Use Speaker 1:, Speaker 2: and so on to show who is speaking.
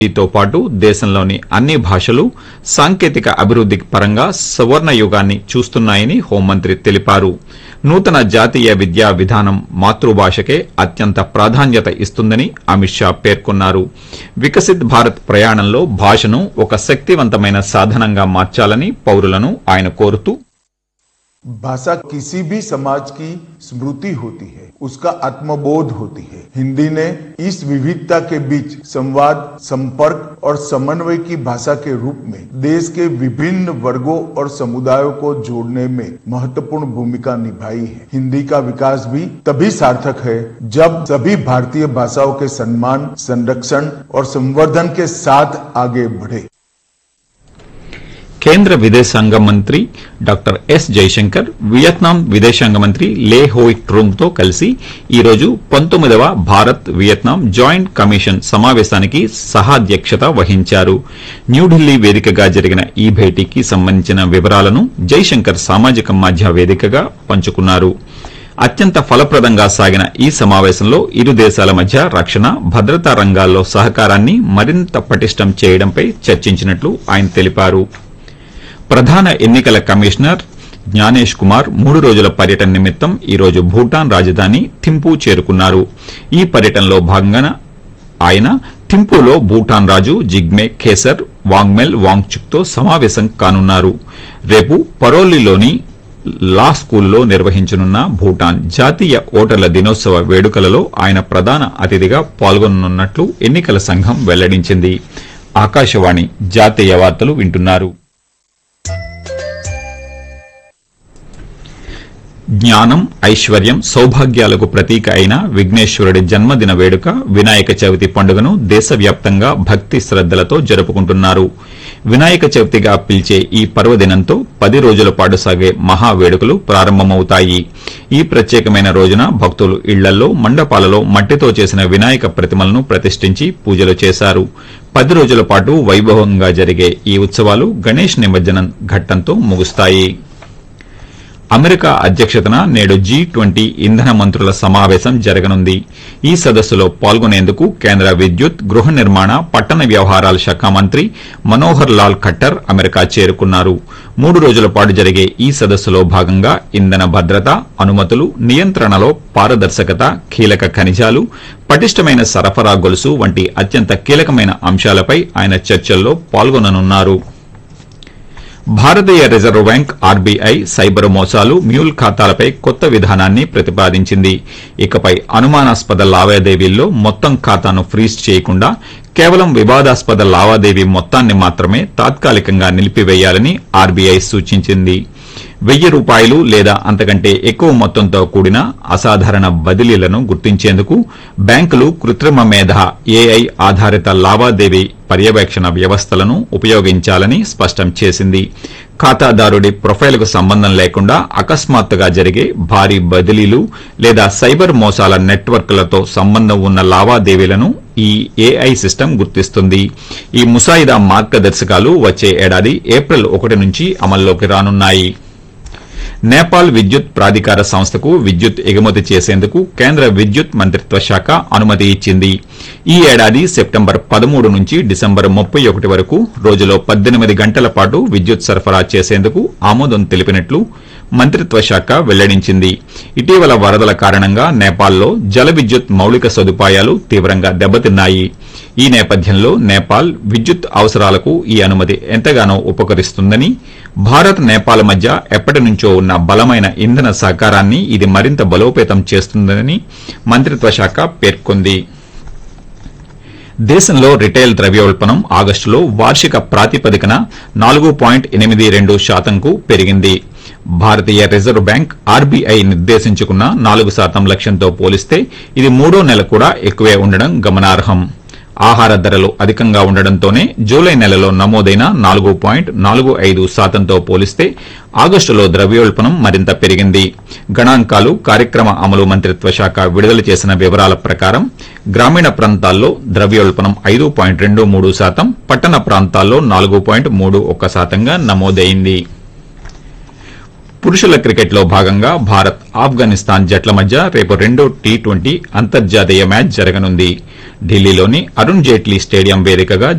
Speaker 1: తో పాటు దేశంలోని అన్ని భాషలు సాంకేతిక అభివృద్ది పరంగా సువర్ణ యుగాన్ని చూస్తున్నాయని హోంమంత్రి తెలిపారు నూతన జాతీయ విద్యా విధానం మాతృభాషకే అత్యంత ప్రాధాన్యత ఇస్తుందని అమిత్ షా పేర్కొన్నారు వికసిత్ భారత్ ప్రయాణంలో భాషను ఒక శక్తివంతమైన సాధనంగా మార్చాలని పౌరులను ఆయన కోరుతూ
Speaker 2: भाषा किसी भी समाज की स्मृति होती है उसका आत्मबोध होती है हिंदी ने इस विविधता के बीच संवाद संपर्क और समन्वय की भाषा के रूप में देश के विभिन्न वर्गों और समुदायों को जोड़ने में महत्वपूर्ण भूमिका निभाई है हिंदी का विकास भी तभी सार्थक है जब सभी भारतीय भाषाओं के सम्मान संरक्षण और संवर्धन के साथ आगे बढ़े
Speaker 1: కేంద్ర విదేశాంగ మంత్రి డాక్టర్ ఎస్ జైశంకర్ వియత్నాం విదేశాంగ మంత్రి లే హోయ్ ట్రూంగ్ తో కలిసి ఈ రోజు పంతొమ్మిదవ భారత్ వియత్నాం జాయింట్ కమిషన్ సమావేశానికి సహాధ్యక్షత వహించారు న్యూఢిల్లీ వేదికగా జరిగిన ఈ భేటీకి సంబంధించిన వివరాలను జైశంకర్ సామాజిక మాధ్య వేదికగా పంచుకున్నారు అత్యంత ఫలప్రదంగా సాగిన ఈ సమావేశంలో ఇరు దేశాల మధ్య రక్షణ భద్రతా రంగాల్లో సహకారాన్ని మరింత పటిష్టం చేయడంపై చర్చించినట్లు ఆయన తెలిపారు ప్రధాన ఎన్నికల కమిషనర్ జ్ఞానేష్ కుమార్ మూడు రోజుల పర్యటన నిమిత్తం ఈ రోజు భూటాన్ రాజధాని థింపూ చేరుకున్నారు ఈ పర్యటనలో భాగంగా ఆయన థింపూలో భూటాన్ రాజు జిగ్మే ఖేసర్ వాంగ్మెల్ వాంగ్చుక్తో సమావేశం కానున్నారు రేపు పరోలిలోని లా స్కూల్లో నిర్వహించనున్న భూటాన్ జాతీయ ఓటర్ల దినోత్సవ వేడుకలలో ఆయన ప్రధాన అతిథిగా పాల్గొననున్నట్లు ఎన్నికల సంఘం వెల్లడించింది ఆకాశవాణి జాతీయ వార్తలు వింటున్నారు జ్ఞానం ఐశ్వర్యం సౌభాగ్యాలకు ప్రతీక అయిన విఘ్నేశ్వరుడి జన్మదిన వేడుక వినాయక చవితి పండుగను దేశవ్యాప్తంగా భక్తి శ్రద్దలతో జరుపుకుంటున్నారు వినాయక చవితిగా పిలిచే ఈ పర్వదినంతో పది రోజుల పాటు సాగే మహా వేడుకలు ప్రారంభమవుతాయి ఈ ప్రత్యేకమైన రోజున భక్తులు ఇళ్లలో మండపాలలో మట్టితో చేసిన వినాయక ప్రతిమలను ప్రతిష్ఠించి పూజలు చేశారు పది రోజుల పాటు వైభవంగా జరిగే ఈ ఉత్సవాలు గణేష్ నిమజ్జనం ఘట్టంతో ముగుస్తాయి అమెరికా అధ్యక్షతన నేడు జీ ట్వంటీ ఇంధన మంత్రుల సమావేశం జరగనుంది ఈ సదస్సులో పాల్గొనేందుకు కేంద్ర విద్యుత్ గృహ నిర్మాణ పట్టణ వ్యవహారాల శాఖ మంత్రి మనోహర్ లాల్ ఖట్టర్ అమెరికా చేరుకున్నారు మూడు రోజుల పాటు జరిగే ఈ సదస్సులో భాగంగా ఇంధన భద్రత అనుమతులు నియంత్రణలో పారదర్శకత కీలక ఖనిజాలు పటిష్టమైన సరఫరా గొలుసు వంటి అత్యంత కీలకమైన అంశాలపై ఆయన చర్చల్లో పాల్గొననున్నారు భారతీయ రిజర్వ్ బ్యాంక్ ఆర్బీఐ సైబర్ మోసాలు మ్యూల్ ఖాతాలపై కొత్త విధానాన్ని ప్రతిపాదించింది ఇకపై అనుమానాస్పద లావాదేవీల్లో మొత్తం ఖాతాను ఫ్రీజ్ చేయకుండా కేవలం వివాదాస్పద లావాదేవీ మొత్తాన్ని మాత్రమే తాత్కాలికంగా నిలిపివేయాలని ఆర్బీఐ సూచించింది వెయ్యి రూపాయలు లేదా అంతకంటే ఎక్కువ మొత్తంతో కూడిన అసాధారణ బదిలీలను గుర్తించేందుకు బ్యాంకులు కృత్రిమ మేధ ఏఐ ఆధారిత లావాదేవీ పర్యవేక్షణ వ్యవస్థలను ఉపయోగించాలని స్పష్టం చేసింది ఖాతాదారుడి ప్రొఫైల్కు సంబంధం లేకుండా అకస్మాత్తుగా జరిగే భారీ బదిలీలు లేదా సైబర్ మోసాల నెట్వర్క్లతో సంబంధం ఉన్న లావాదేవీలను ఈ ఏఐ సిస్టమ్ గుర్తిస్తుంది ఈ ముసాయిదా మార్గదర్శకాలు వచ్చే ఏడాది ఏప్రిల్ ఒకటి నుంచి అమల్లోకి రానున్నాయి నేపాల్ విద్యుత్ ప్రాధికార సంస్థకు విద్యుత్ ఎగుమతి చేసేందుకు కేంద్ర విద్యుత్ మంత్రిత్వ శాఖ అనుమతి ఇచ్చింది ఈ ఏడాది సెప్టెంబర్ పదమూడు నుంచి డిసెంబర్ ముప్పై ఒకటి వరకు రోజులో పద్దెనిమిది గంటల పాటు విద్యుత్ సరఫరా చేసేందుకు ఆమోదం తెలిపినట్లు మంత్రిత్వ శాఖ వెల్లడించింది ఇటీవల వరదల కారణంగా నేపాల్లో జల విద్యుత్ మౌలిక సదుపాయాలు తీవ్రంగా దెబ్బతిన్నాయి ఈ నేపథ్యంలో నేపాల్ విద్యుత్ అవసరాలకు ఈ అనుమతి ఎంతగానో ఉపకరిస్తుందని భారత్ నేపాల్ మధ్య ఎప్పటి నుంచో ఉన్న బలమైన ఇంధన సహకారాన్ని ఇది మరింత బలోపేతం చేస్తుందని మంత్రిత్వ శాఖ పేర్కొంది దేశంలో రిటైల్ ద్రవ్యోల్బణం ఆగస్టులో వార్షిక ప్రాతిపదికన నాలుగు పాయింట్ ఎనిమిది రెండు శాతంకు పెరిగింది భారతీయ రిజర్వ్ బ్యాంక్ ఆర్బీఐ నిర్దేశించుకున్న నాలుగు శాతం లక్ష్యంతో పోలిస్తే ఇది మూడో నెల కూడా ఎక్కువే ఉండడం గమనార్హం ఆహార ధరలు అధికంగా ఉండడంతోనే జూలై నెలలో నమోదైన నాలుగు పాయింట్ నాలుగు ఐదు శాతంతో పోలిస్తే ఆగస్టులో ద్రవ్యోల్బణం మరింత పెరిగింది గణాంకాలు కార్యక్రమ అమలు మంత్రిత్వ శాఖ విడుదల చేసిన వివరాల ప్రకారం గ్రామీణ ప్రాంతాల్లో ద్రవ్యోల్బణం ఐదు పాయింట్ రెండు మూడు శాతం పట్టణ ప్రాంతాల్లో నాలుగు పాయింట్ మూడు ఒక్క శాతంగా నమోదైంది పురుషుల క్రికెట్లో భాగంగా భారత్ ఆఫ్ఘనిస్తాన్ జట్ల మధ్య రేపు రెండో టీ ట్వంటీ అంతర్జాతీయ మ్యాచ్ జరగనుంది ఢిల్లీలోని అరుణ్ జైట్లీ స్టేడియం వేదికగా